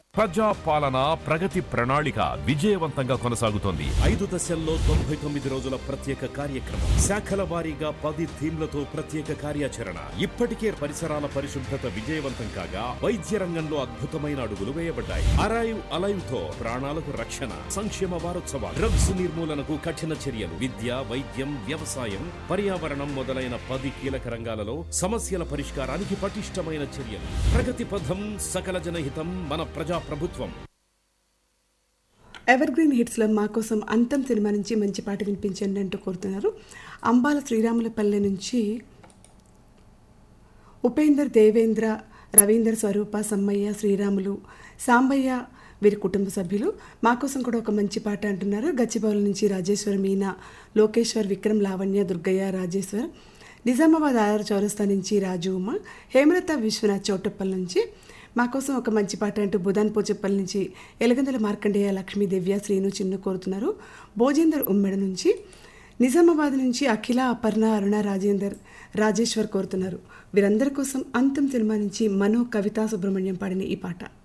ప్రజా పాలన ప్రగతి ప్రణాళిక విజయవంతంగా కొనసాగుతోంది ఐదు దశల్లో తొంభై తొమ్మిది రోజుల ప్రత్యేక కార్యక్రమం శాఖల వారీగా పది థీమ్లతో ప్రత్యేక కార్యాచరణ ఇప్పటికే పరిసరాల పరిశుభ్రత విజయవంతం కాగా వైద్య రంగంలో అద్భుతమైన అడుగులు వేయబడ్డాయి అరైవ్ అలైవ్ తో ప్రాణాలకు రక్షణ సంక్షేమ వారోత్సవాలు డ్రగ్స్ నిర్మూలనకు కఠిన చర్యలు విద్య వైద్యం వ్యవసాయం పర్యావరణం మొదలైన పది కీలక రంగాలలో సమస్యల పరిష్కారానికి పటిష్టమైన చర్యలు ప్రగతి పథం సకల జనహితం మన ప్రజా ప్రభుత్వం ఎవర్ గ్రీన్ హిట్స్లో మా కోసం అంతం సినిమా నుంచి మంచి పాట వినిపించండి అంటూ కోరుతున్నారు అంబాల శ్రీరాములపల్లె నుంచి ఉపేందర్ దేవేంద్ర రవీందర్ స్వరూప సమ్మయ్య శ్రీరాములు సాంబయ్య వీరి కుటుంబ సభ్యులు మా కోసం కూడా ఒక మంచి పాట అంటున్నారు గచ్చిబౌలి నుంచి రాజేశ్వర్ మీనా లోకేశ్వర్ విక్రమ్ లావణ్య దుర్గయ్య రాజేశ్వర్ నిజామాబాద్ ఆర్ చౌరస్తా నుంచి రాజు ఉమ హేమలత విశ్వనాథ్ చౌటప్పల్ నుంచి మా కోసం ఒక మంచి పాట అంటూ బుధాన్ పోచెప్పల్ నుంచి ఎలగందల మార్కండేయ లక్ష్మీ దివ్య శ్రీను చిన్ను కోరుతున్నారు భోజేందర్ ఉమ్మెడ నుంచి నిజామాబాద్ నుంచి అఖిల అపర్ణ అరుణ రాజేందర్ రాజేశ్వర్ కోరుతున్నారు వీరందరి కోసం అంతం సినిమా నుంచి మనో కవితా సుబ్రహ్మణ్యం పాడిన ఈ పాట